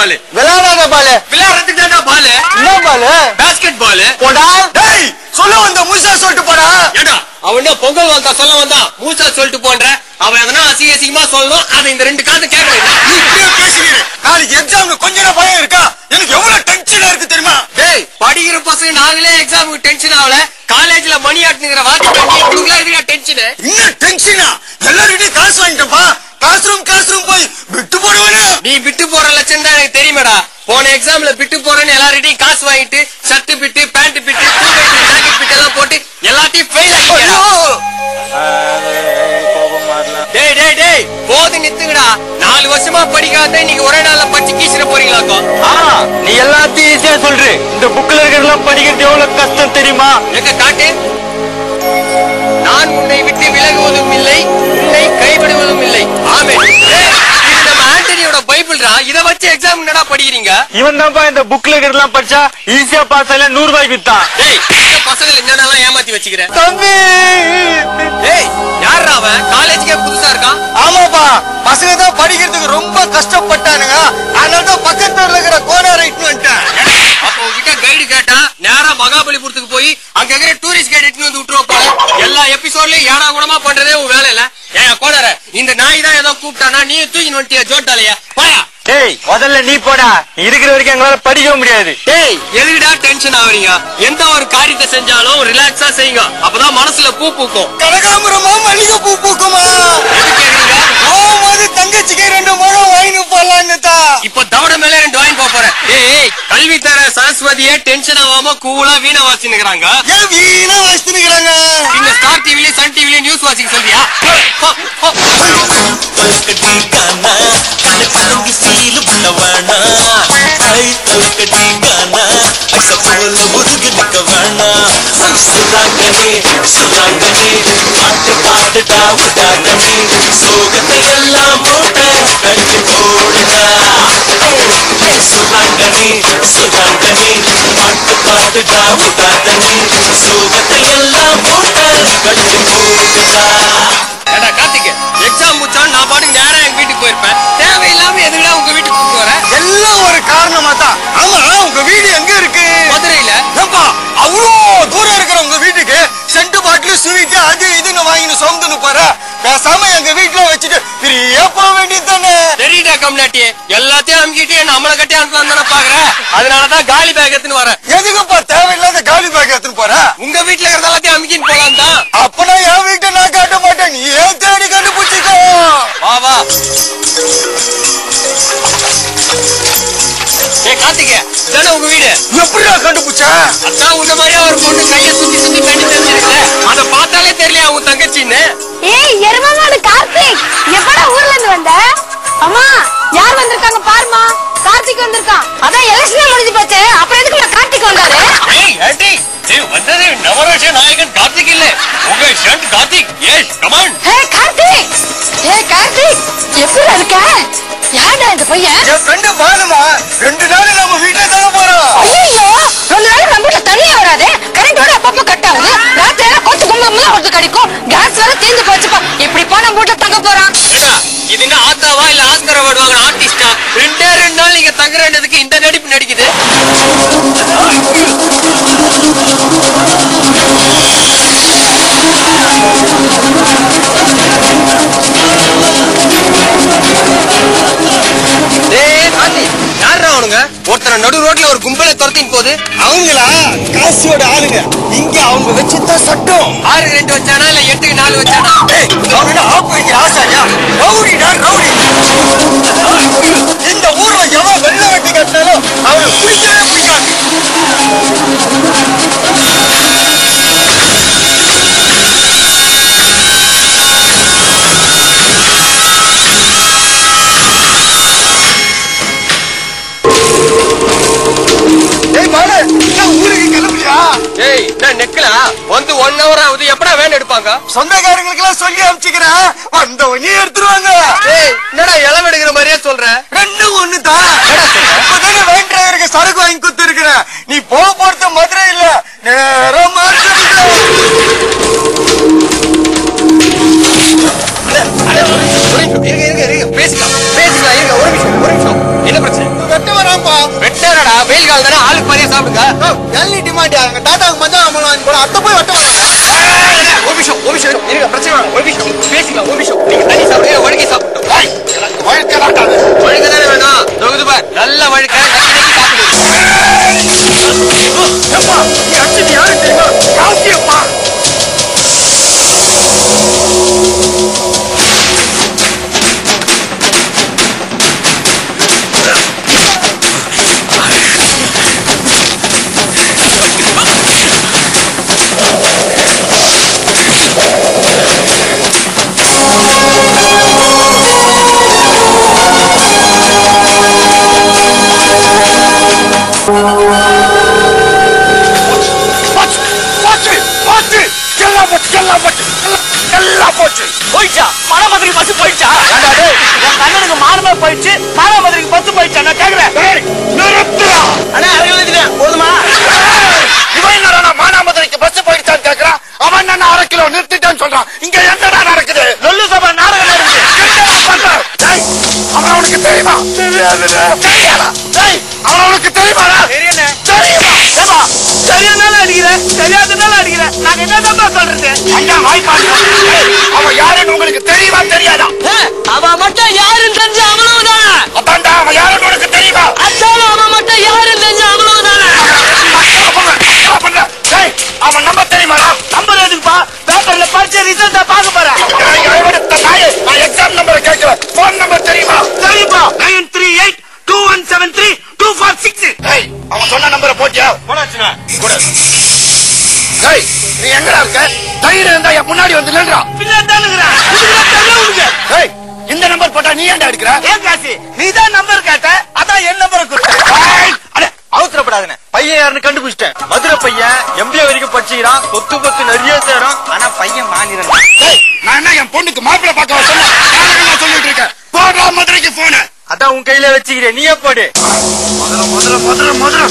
பால் விளையாடாத பாலு விளையாடுறதுக்கு தான்டா பால் என்ன பாலு பாஸ்கெட் பால் போடா டேய் சொல்ல வந்த முழுசா சொல்லிட்டு போடா ஏடா அவன் என்ன பொங்கல் வந்தா சொல்ல வந்தான் மூசா சொல்லிட்டு போன்ற அவன் எதனா அசிங்க அசிங்கமா சொல்லணும் அதை இந்த ரெண்டு காது கேட்கணும் நீ இப்படியே பேசுகிறீங்க நாளைக்கு எக்ஸாம்ல கொஞ்ச நேரம் பயம் இருக்கா எனக்கு எவ்வளவு டென்ஷனா இருக்கு தெரியுமா டேய் படிக்கிற பசங்க நாங்களே எக்ஸாமுக்கு டென்ஷன் ஆகல காலேஜ்ல மணி ஆட்டுங்கிற வார்த்தை பண்ணி உங்களுக்குலாம் எதுக்கா டென்ஷன் என்ன டென்ஷனா எல்லார்கிட்டயும் காசு வாங்கிட்டப்பா கிளாஸ் ரூம் கிளாஸ் ரூம் போய் விட்டு போடுவேனா நீ விட்டு போற லட்சம் தான் எனக்கு தெரியுமேடா போன எக்ஸாம்ல விட்டு போறேன்னு எல்லார்கிட்டயும் காசு வாங்கிட்டு shirt bit pant bit two bit jacket bit எல்லாம் போட்டு எல்லாத்தையும் ஃபெயில் ஐயோ ஆகிட்டா டேய் டேய் டேய் போது நித்துங்கடா நாலு வருஷமா படிக்காத நீங்க ஒரே நாள்ல படிச்சு கீசிட போறீங்களாக்கோ நீ எல்லாத்தையும் ஈஸியா சொல்று இந்த புக்ல இருக்கிறதெல்லாம் படிக்கிறது எவ்வளவு கஷ்டம் தெரியுமா எங்க காட்டு நான் உன்னை விட்டு விலகுவதும் இல்லை உன்னை கைவிடுவதும் இல்லை ஆமே டேய், இது நம்ம ஆண்டனியோட பைபிள்ரா இத வச்சு எக்ஸாம் என்னடா படிக்கிறீங்க இவன் தான்ப்பா இந்த புக்ல இருக்கிறதெல்லாம் படிச்சா ஈஸியா பாஸ் ஆகல நூறு ரூபாய்க்கு வித்தான் டேய் இந்த பசங்களை என்னென்னலாம் ஏமாத்தி வச்சுக்கிற தம்பி டேய் யாரா அவன் காலேஜுக்கே புதுசா இருக்கான் ஆமாப்பா பசங்க தான் படிக்கிறதுக்கு ரொம்ப கஷ்டப்பட்டானுங்க அதனால தான் பக்கத்துல இருக்கிற கோனார் ரைட்னு வந்துட்டேன் அப்போ உங்ககிட்ட கைடு கேட்டா நேரா மகாபலிபுரத்துக்கு போய் அங்க இருக்கிற டூரிஸ்ட் கைடு எடுத்துட்டு வந்து விட்டுருவோம் போல எல்லா எபிசோட்லயும் ஏடா கூடமா பண்றதே உன் வேலை இல்ல ஏன் கோடர இந்த நாய் தான் ஏதோ கூப்பிட்டானா நீ தூக்கி வந்துட்டிய ஜோட்டாலையா போயா டேய் முதல்ல நீ போடா இருக்கிற வரைக்கும் எங்களால படிக்க முடியாது டேய் எதுக்குடா டென்ஷன் ஆவறீங்க எந்த ஒரு காரியத்தை செஞ்சாலும் ரிலாக்ஸா செய்யுங்க அப்பதான் மனசுல பூ பூக்கும் கனகாம்பரமா மல்லிகை பூ பூக்குமா எது கேக்குறீங்க போகும்போது தங்கச்சிக்கு ரெண்டு முழம் வாங்கி போலான்னு தான் இப்ப தவட மேல ரெண்டு வாங்கி போப் போறேன் ஏய் கல்வி தர சரஸ்வதியே டென்ஷன் ஆகாம கூலா வீணை வாசினுக்குறாங்க ஏன் வீணா வச்சுக்கிறாங்க இந்த ஸ்டார் டிவிலயும் சன் டிவிலயும் நியூஸ் வாசிக்க சொல்றியா போ, போ. தொல்கடிக்கானா கண்ணு பழங்கி சீலு உள்ளவானா கை தொல்கடிக்கானா ஐச போல முருகு நிக்க வேணா சுராங்கனே சுராங்கனே பாட்டு பாடுடா விடாதனே சோகத்தை எல்லாம் மூட்ட கட்டி போடுடா சுராங்கனே சுராங்கனே பாட்டு பாடுடா விடாதனே சோகத்தை எல்லாம் மூட்ட கட்டி போடுடா ஏடா கார்த்திக் எக்ஸாம் முடிச்சாலும் நான் பாட்டுக்கு நேரா எங்க வீட்டுக்கு போயிருப்பேன் தேவையில்லாம எதுக்குடா உங்க வீட்டுக்கு கூப்பிட்டு வர எல்லாம் ஒரு காரணமா தான் ஆமா உங்க வீடு எங்க இருக்கு மதுரையில ஏப்பா அவ்வளோ தூரம் இருக்கிற உங்க வீட்டுக்கு சென்ட் பாட்டில் ஸ்வீட் அது இதுன்னு வாங்கின்னு சொந்தன்னு போற பேசாம எங்க வீட்டுல வச்சுட்டு ஃப்ரீயா போக வேண்டியது தானே தெரியுடா கம்னாட்டி எல்லாத்தையும் அமுக்கிட்டு நம்மளை கட்டி அனுப்பலாம் தானே பாக்குற அதனாலதான் காலி பேக் எடுத்துன்னு வரேன் எதுக்குப்பா தேவையில்லாத காலி பேக் எடுத்துன்னு போற உங்க வீட்டுல இருக்கிற எல்லாத்தையும் அமுக்கின்னு போலாம் தான் அப்ப நான் என் வீட்டை நான் காட்ட மாட்டேன் நீ ஏன் தேடி கண்டுபிடிச்சிக்கோ வா வா ஏ கார்த்திக் தானே உங்க வீடு எப்படிடா கண்டுபிடிச்ச அதான் உன்ன மாதிரியா ஒரு பொண்ணு கைய சுத்தி சுத்தி கட்டி தெரிஞ்சிருக்கல அத பார்த்தாலே தெரியல உன் தங்கச்சின்னு ஏய் எருமமாடு கார்த்திக் எப்படா ஊர்ல இருந்து வந்த அம்மா யார் வந்திருக்காங்க பாருமா கார்த்திக் வந்திருக்கான் அதான் எலெக்ஷன் முடிஞ்சு போச்சு அப்புறம் எதுக்கு கார்த்திக் வந்தாரு ஏய் ஆண்டி ஏய் வந்தது நவராஜ நாயகன் கார்த்திக் இல்ல உங்க ஷண்ட் Karthik yes come on hey Karthik hey Karthik எப்படி இருக்க யாரா இந்த பையன் என் ஃப்ரெண்டு பானுமா ரெண்டு நாள் நம்ம வீட்டுல தானே போறோம் ஐயோ ரெண்டு நாள் நம்ம வீட்டுல தண்ணியே வராது கரண்ட் வர அப்பப்ப கட் ஆகுது ராத்திரி எல்லாம் கொஞ்சம் கும்பம் தான் ஒருத்தர் கிடைக்கும் கேஸ் வேற தீர்ந்து போச்சுப்பா இப்படி போன வீட்டுல தங்க போறான் ஏடா இது என்ன ஆத்தாவா இல்ல ஆஸ்கர் அவார்டு வாங்கின ஆர்டிஸ்டா ரெண்டே ரெண்டு நாள் நீங்க தங்குறதுக்கு இந்த நடிப்பு நடிக்குது டேய் கார்த்தி யாரா அவனுங்க ஒருத்தனை நடு ரோட்ல ஒரு கும்பலை துரத்தின் போது அவங்களா காசியோட ஆளுங்க இங்க அவங்க வச்சுதான் சட்டம் ஆறுக்கு ரெண்டு வச்சானா இல்ல எட்டுக்கு நாலு வச்சானா ஏய், அவங்க என்ன ஆப்பு வைக்கிற ஆசாரியா ரவுடிடா ரவுடி இந்த ஊர்ல எவன் வெள்ள வெட்டி கட்டினாலும் அவனை பிடிக்கவே பிடிக்காது ஏய் பாலு என்ன ஊருக்கு கிளம்புறியா ஏய் நான் நெக்கலா வந்து ஒன் ஹவர் ஆகுது எப்படா வேன் எடுப்பாங்க சொந்தக்காரங்களுக்கு எல்லாம் சொல்லி அனுப்பிச்சுக்கிறேன் வந்தவனே எடுத்துருவாங்க ஏய் என்னடா இளம் எடுக்கிற மாதிரியே சொல்ற ரெண்டும் ஒண்ணுதான் இப்பதானே வேன் டிரைவருக்கு சரக்கு வாங்கி குத்து இருக்கிறேன் நீ போக போறது மதுரை இல்ல நேரம் ஒரு நிமிஷம் இருங்க இருங்க இருங்க பேசிக்கலாம் பேசிக்கலாம் இருங்க ஒரு நிமிஷம் ஒரு நிமிஷம் என்ன பிரச்சனை வெட்ட வர பஸ் போயிடுச்சா என் கண்ணனுக்கு மானமே போயிடுச்சு மானாமதுரைக்கு பஸ் போயிடுச்சா நான் கேக்குறேன் அண்ணா இறங்கி வந்துட்டேன் போதுமா இவன் என்னடா மானாமதுரைக்கு பஸ் போயிடுச்சான்னு கேக்குறான் அவன் என்ன அரை கிலோ நிறுத்திட்டான்னு சொல்றான் இங்க என்னடா நடக்குது லொல்லு சபா நாடகம் நடக்குது என்னடா பண்ற? டேய், அவன் அவனுக்கு தெரியுமா தெரியாதுடா. தெரியாதா? டேய், அவன் அவனுக்கு தெரியுமாடா தெரியல தெரியுமா ஏப்பா தெரியாதனால அடிக்கிறேன் தெரியாதனால அடிக்கிறேன் நாங்க என்னதான் சொல்றது ஐயா வாய்ப்பாடு டேய், அவன் யாருன்னு உங்களுக்கு தெரியுமா தெரியாதா அவன் மட்டும் யாருன்னு தெரிஞ்ச அவ்வளவுதானே அதான்டா அவன் யாருன்னு உனக்கு தெரியுமா அச்சாலும் அவன் மட்டும் யாருன்னு தெரிஞ்ச அவ்வளவுதானே அக்கா பண்ற, அக்கா பண்ற. டேய், அவன் நம்ப தெரியுமாடா நம்பர் எதுக்குப்பா பேப்பர்ல படிச்ச ரிசல்ட்ட பாக்க போறேன் டேய், அறிவெடுத்த நாயே, நான் எக்ஸாம் நம்பரை கேட்கிறேன் போன் நம்பர் தெரியுமா சரிப்பா nine three eight two one seven three two four six டேய், அவன் சொன்ன நம்பரை போட்டியா போனாச்சுண்ணா கொடு. டேய், நீ எங்கடா இருக்க தைரியம் இருந்தா என் முன்னாடி வந்து நில்றா பின்னாடி தானுங்கிறேன் இதுக்கு தெரியல உனக்கு டேய், இந்த நம்பர் போட்டா நீ ஏன்டா எடுக்கிற ஏன் காசி நீ தான் நம்பர் கேட்ட அதான் என் நம்பர் டேய், அடே அவசரப்படாதுண்ணே பையன் யாருன்னு கண்டுபிடிச்சிட்டேன் மதுரை பையன் எம்பிஏ வரைக்கும் படிச்சுக்கிறான் கொத்து கொத்து நிறைய சேரும் ஆனா பையன் மாநிலம் டேய், நான் என்ன என் பொண்ணுக்கு மாப்பிள்ளை பார்க்க வர சொன்னேன் நாடகமா சொல்லிட்டு இருக்கேன் போடுறா மதுரைக்கு போன அதான் உன் கையில வச்சுக்கிறேன் நீயே போடு மதுரை மதுரை மதுரை மதுரை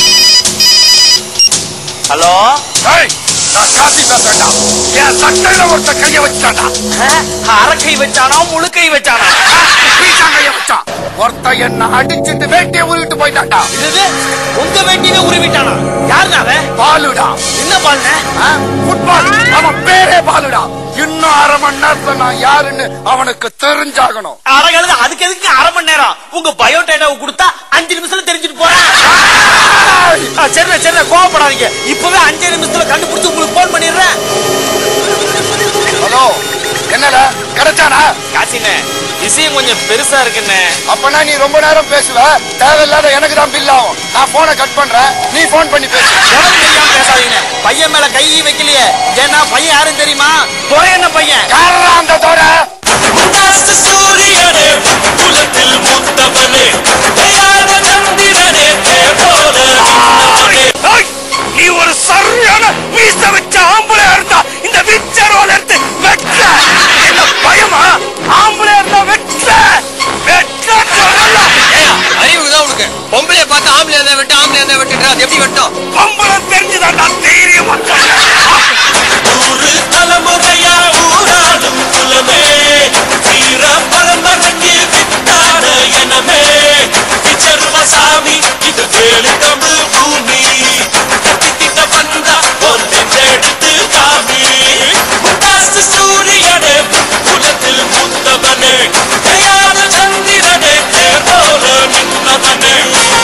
ஹலோ டேய், நான் காசி பேசுறேன்டா என் சட்டையில ஒருத்த கைய வச்சுட்டான்டா அரக்கை வச்சானா முழுக்கை வச்சானா பீச்சான் கைய வச்சான் ஒருத்த என்ன அடிச்சிட்டு வேட்டியை உருவிட்டு போயிட்டான்டா இது உங்க வேண்டியவே உருவிட்டானா யாருண்ணா அவன் பாலுடா என்ன பாருங்க ஆ? ஃபுட்பால் அவன் பேரே பாலுடா இன்னும் அரை மணி நேரத்துல நான் யாருன்னு அவனுக்கு தெரிஞ்சாகணும் அரகழுது அதுக்கு எதுக்கு அரை மணி நேரம் உங்க பயோடேட்டாவை கொடுத்தா அஞ்சு நிமிஷத்துல தெரிஞ்சுட்டு போறேன் ஆ, சரிண்ணே சரிண்ணே கோவப்படாதீங்க இப்பவே அஞ்சு நிமிஷத்துல கண்டுபிடிச்சு உங்களுக்கு போன் பண்ணிடுறேன் ஹலோ என்னடா கிடைச்சானா காசிண்ணே விஷயம் கொஞ்சம் பெருசா இருக்குண்ணே அப்பனா நீ ரொம்ப நேரம் பேசுவ தேவையில்லாத எனக்கு தான் பில் ஆகும் நான் போனை கட் பண்றேன் நீ போன் பண்ணி பேசு எவனும் தெரியாம பேசாதீங்க பையன் மேல கை வைக்கலையே ஏன்னா பையன் யாரும் தெரியுமா துறை என்ன பையன் யாரா அந்த தோட உதாச சூரியனே குலத்தில் முத்தவனே தயாத சந்திரனே தேவோல நின்னவனே நீ ஒரு சரியான மீச வச்ச ஆம்பளை இருந்தா இந்த விச்சரோல இருந்து வெட்ட என்ன பயமா ஆம்பளை இருந்தா வெட்ட வெட்ட சொல்லல அறிவுதான் உனக்கு பொம்பளைய பார்த்து ஆம்பளை இருந்தா வெட்டு ஆம்பளை இருந்தா வெட்டுன்றா அது எப்படி வெட்டும் பொம்பளை தெரிஞ்சுதான்டா தைரியமா நூறு தலைமுறையா ஊராடும் குலமே வீர பரம்பரைக்கு வித்தான எனமே விச்சர்வசாமி இது வேலு தமிழ் பூமி கத்தித்திட்ட வந்தா ஒன்றெடுத்து காமி முத்தாசு சூரியனே குலத்தில் முத்தவனே தயார சந்திரனே தேர்வோல நின்னவனே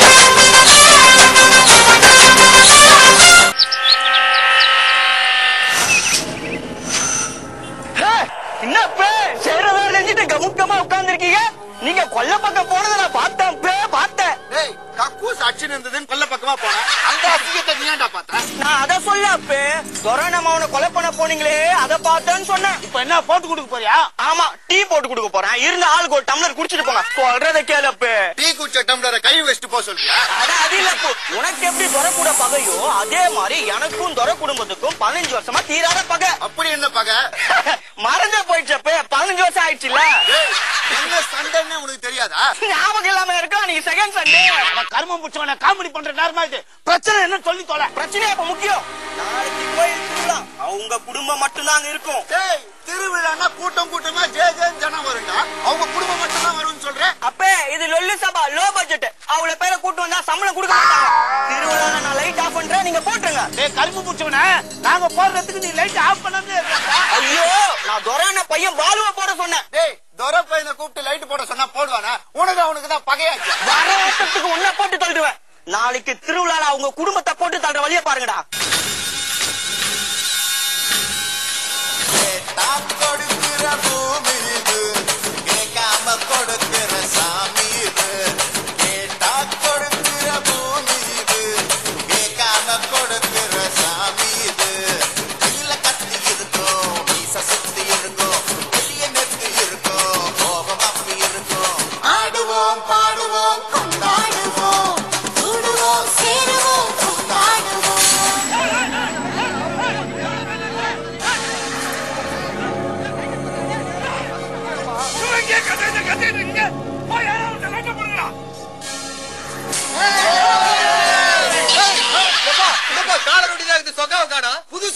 என்ன செய்யறதா செஞ்சுட்டு கமுக்கமா உட்கார்ந்துருக்கீங்க நீங்க கொல்ல பக்கம் போனதை நான் பார்த்தேன் பே, பார்த்தேன் டேய் கக்கூஸ் அடிச்சுன்னு இருந்ததுன்னு கொல்ல பக்கமா போனேன் அந்த அசிங்கத்தை நீ ஏன்டா பார்த்த நான் அத சொல்ல அப்பே துரை அவனை கொலை பண்ண போனீங்களே அத பார்த்தேன்னு சொன்னேன் இப்ப என்ன போட்டு கொடுக்க போறியா ஆமா டீ போட்டு கொடுக்க போறேன் இருந்த ஆளுக்கு ஒரு டம்ளர் குடிச்சிட்டு போங்க சொல்றத கேளு அப்பே டீ குடிச்ச டம்ளரை கை வச்சுட்டு போக சொல்றியா அட அது இல்ல அப்பு. உனக்கு எப்படி துரை கூட பகையோ அதே மாதிரி எனக்கும் துரை குடும்பத்துக்கும் பதினஞ்சு வருஷமா தீராத பகை அப்படி என்ன பகை மறந்தே போயிடுச்சு அப்பே பதினஞ்சு வருஷம் ஆயிடுச்சுல்ல டேய், என்ன சண்டைன்னு உனக்கு தெரியாதா ஞாபகம் இல்லாம இருக்கா நீங்க செகண்ட் சண்டே கர்மம் புடிச்சவன காமெடி பண்ற நேரமா இது பிரச்சனை என்ன சொல்லி தொலை பிரச்சனை இப்ப முக்கியம் நாளைக்கு கோயில் திருவிழா அவங்க குடும்பம் மட்டும்தான் அங்க இருக்கும் டேய் திருவிழான்னா கூட்டம் கூட்டமா ஜே ஜேன்னு ஜனம் வருங்க அவங்க குடும்பம் மட்டும் தான் வரும்னு சொல்றேன் அப்பே இது லொல்லு சபா லோ பட்ஜெட் அவ்வளவு பேரை கூட்டு வந்தா சம்பளம் கொடுக்க மாட்டாங்க திருவிழா நான் லைட் ஆஃப் பண்றேன் நீங்க போட்டுருங்க டேய் கரும்பு புடிச்சவன நாங்க போடுறதுக்கு நீ லைட் ஆஃப் பண்ணவே ஐயோ நான் துரையான பையன் பாலுவ போட சொன்னேன் டேய் துரை பையனை கூப்பிட்டு லைட் போட சொன்னா போடுவானா உனக்கு அவனுக்கு தான் பகையாச்சு வர வருஷத்துக்கு உன்னை போட்டு தள்ளுவேன் நாளைக்கு திருவிழால அவங்க குடும்பத்தை போட்டு தள்ளுற வழிய பாருங்கடா கொடுக்கிற பூமி இது கேட்காம கொடுக்கிற சாமி இது கேட்டா கொடுக்கிற பூமி இது கேட்காம கொடுக்கிற சாமி இது கையில கத்தி இருக்கும் மீச சுத்தி இருக்கும் வெளிய நெத்து இருக்கும் கோபம் அப்படி இருக்கும் ஆடுவோம் பாடுவோம் கொண்டாடுவோம் கூடுவோம் சேருவோம் கொண்டாடுவோம்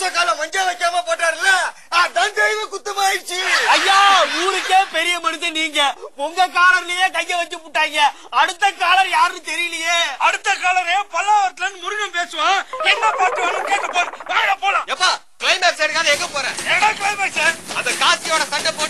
புருஷ கால மஞ்ச வைக்காம போட்டாருல அதான் தெய்வ குத்தமாயிடுச்சு ஐயா ஊருக்கே பெரிய மனுஷன் நீங்க உங்க காலர்லயே கைய வச்சு புட்டாங்க அடுத்த காலர் யாருன்னு தெரியலையே அடுத்த காலரே பல்லாவரத்துல முருகன் பேசுவான் என்ன பாட்டு வேணும் கேட்க போறோம் வாங்க போலாம் எப்பா கிளைமேக்ஸ் எடுக்காத எங்க போற எடா கிளைமேக்ஸ் அந்த காசியோட சண்டை போட